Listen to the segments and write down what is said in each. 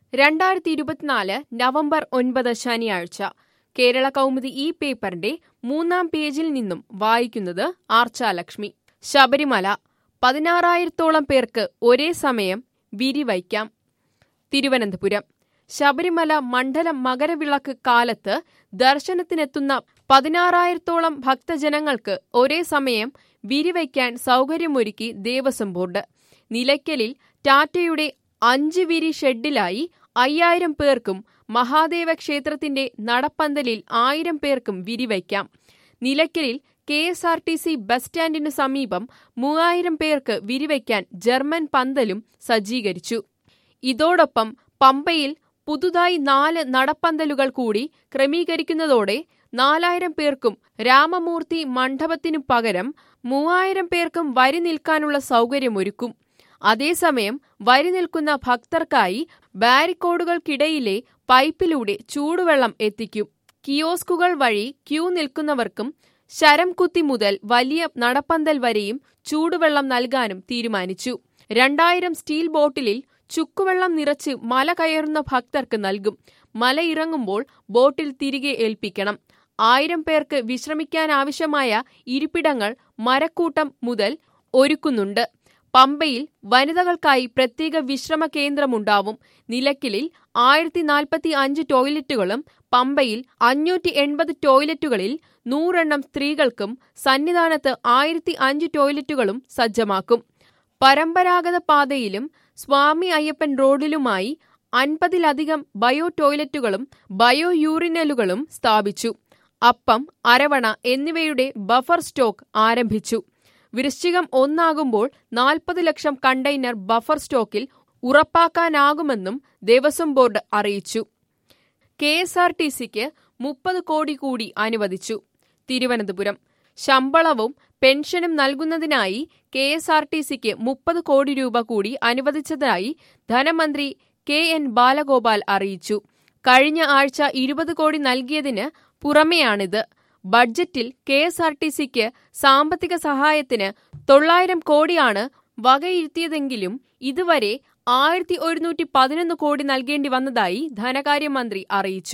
രണ്ടായിരത്തി ഇരുപത്തിനാല് നവംബർ ഒൻപത് ശനിയാഴ്ച കേരള കൗമുദി ഈ പേപ്പറിന്റെ മൂന്നാം പേജിൽ നിന്നും വായിക്കുന്നത് ആർച്ചാലക്ഷ്മി ശബരിമല പതിനാറായിരത്തോളം പേർക്ക് ഒരേ സമയം വിരിവയ്ക്കാം തിരുവനന്തപുരം ശബരിമല മണ്ഡലം മകരവിളക്ക് കാലത്ത് ദർശനത്തിനെത്തുന്ന പതിനാറായിരത്തോളം ഭക്തജനങ്ങൾക്ക് ഒരേ സമയം വിരിവയ്ക്കാൻ സൗകര്യമൊരുക്കി ദേവസ്വം ബോർഡ് നിലയ്ക്കലിൽ ടാറ്റയുടെ അഞ്ച് വിരി ഷെഡിലായി അയ്യായിരം പേർക്കും മഹാദേവ ക്ഷേത്രത്തിന്റെ നടപ്പന്തലിൽ ആയിരം പേർക്കും വിരിവയ്ക്കാം നിലയ്ക്കലിൽ K S R T C bus സ്റ്റാൻഡിനു സമീപം മൂവായിരം പേർക്ക് വിരിവയ്ക്കാൻ ജർമ്മൻ പന്തലും സജ്ജീകരിച്ചു ഇതോടൊപ്പം പമ്പയിൽ പുതുതായി നാല് നടപ്പന്തലുകൾ കൂടി ക്രമീകരിക്കുന്നതോടെ നാലായിരം പേർക്കും രാമമൂർത്തി മണ്ഡപത്തിനു പകരം മൂവായിരം പേർക്കും വരി നിൽക്കാനുള്ള സൗകര്യമൊരുക്കും അതേസമയം വരി നിൽക്കുന്ന ഭക്തർക്കായി ബാരിക്കോഡുകൾക്കിടയിലെ പൈപ്പിലൂടെ ചൂടുവെള്ളം എത്തിക്കും കിയോസ്കുകൾ വഴി ക്യൂ നിൽക്കുന്നവർക്കും ശരം കുത്തി മുതൽ വലിയ നടപ്പന്തൽ വരെയും ചൂടുവെള്ളം നൽകാനും തീരുമാനിച്ചു രണ്ടായിരം സ്റ്റീൽ ബോട്ടിലിൽ ചുക്കുവെള്ളം നിറച്ച് മല കയറുന്ന ഭക്തർക്ക് നൽകും മല ഇറങ്ങുമ്പോൾ ബോട്ടിൽ തിരികെ ഏൽപ്പിക്കണം ആയിരം പേർക്ക് വിശ്രമിക്കാനാവശ്യമായ ഇരിപ്പിടങ്ങൾ മരക്കൂട്ടം മുതൽ ഒരുക്കുന്നുണ്ട് പമ്പയിൽ വനിതകൾക്കായി പ്രത്യേക വിശ്രമ കേന്ദ്രമുണ്ടാവും നിലയ്ക്കലിൽ ആയിരത്തി നാൽപ്പത്തി അഞ്ച് ടോയ്ലറ്റുകളും പമ്പയിൽ അഞ്ഞൂറ്റി എൺപത് ടോയ്ലറ്റുകളിൽ നൂറെണ്ണം സ്ത്രീകൾക്കും സന്നിധാനത്ത് ആയിരത്തി അഞ്ച് ടോയ്ലറ്റുകളും സജ്ജമാക്കും പരമ്പരാഗത പാതയിലും സ്വാമി അയ്യപ്പൻ റോഡിലുമായി അൻപതിലധികം ബയോ ടോയ്ലറ്റുകളും ബയോ യൂറിനലുകളും സ്ഥാപിച്ചു അപ്പം അരവണ എന്നിവയുടെ ബഫർ സ്റ്റോക്ക് ആരംഭിച്ചു വൃശ്ചികം ഒന്നാകുമ്പോൾ നാൽപ്പത് ലക്ഷം കണ്ടെയ്നർ ബഫർ സ്റ്റോക്കിൽ ഉറപ്പാക്കാനാകുമെന്നും ദേവസ്വം ബോർഡ് അറിയിച്ചു കെ എസ് ആർ ടി സിക്ക് മുപ്പത് കോടി കൂടി അനുവദിച്ചു തിരുവനന്തപുരം ശമ്പളവും പെൻഷനും നൽകുന്നതിനായി കെ എസ് ആർ ടി സിക്ക് മുപ്പത് കോടി രൂപ കൂടി അനുവദിച്ചതായി ധനമന്ത്രി കെ എൻ ബാലഗോപാൽ അറിയിച്ചു കഴിഞ്ഞ ആഴ്ച ഇരുപത് കോടി നൽകിയതിന് പുറമെയാണിത് ബഡ്ജറ്റിൽ കെ എസ് ആർ ടി സിക്ക് സാമ്പത്തിക സഹായത്തിന് തൊള്ളായിരം കോടിയാണ് വകയിരുത്തിയതെങ്കിലും ഇതുവരെ ആയിരത്തി ഒരുന്നൂറ്റി പതിനൊന്ന് കോടി നൽകേണ്ടി വന്നതായി ധനകാര്യമന്ത്രി അറിയിച്ചു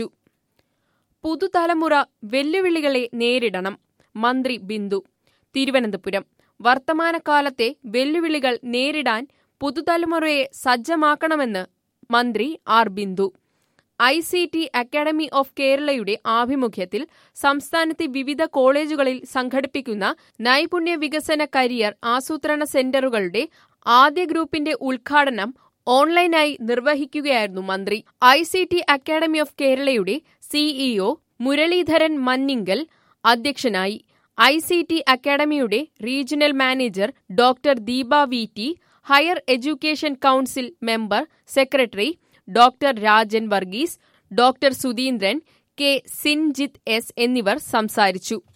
പുതുതലമുറ വെല്ലുവിളികളെ നേരിടണം മന്ത്രി ബിന്ദു തിരുവനന്തപുരം വർത്തമാനകാലത്തെ വെല്ലുവിളികൾ നേരിടാൻ പുതുതലമുറയെ സജ്ജമാക്കണമെന്ന് മന്ത്രി R Bindu I C T academy of കേരളയുടെ ആഭിമുഖ്യത്തിൽ സംസ്ഥാനത്തെ വിവിധ കോളേജുകളിൽ സംഘടിപ്പിക്കുന്ന നൈപുണ്യ വികസന കരിയർ ആസൂത്രണ സെന്ററുകളുടെ ആദ്യ ഗ്രൂപ്പിന്റെ ഉദ്ഘാടനം ഓൺലൈനായി നിർവഹിക്കുകയായിരുന്നു മന്ത്രി I C T academy of കേരളയുടെ സിഇഒ മുരളീധരൻ മന്നിങ്കൽ അധ്യക്ഷനായി ഐ സി ടി അക്കാദമിയുടെ regional manager doctor Deepa V T higher education council member secretary doctor Rajan Varghese doctor Sudheendran K Sinjith S എന്നിവർ സംസാരിച്ചു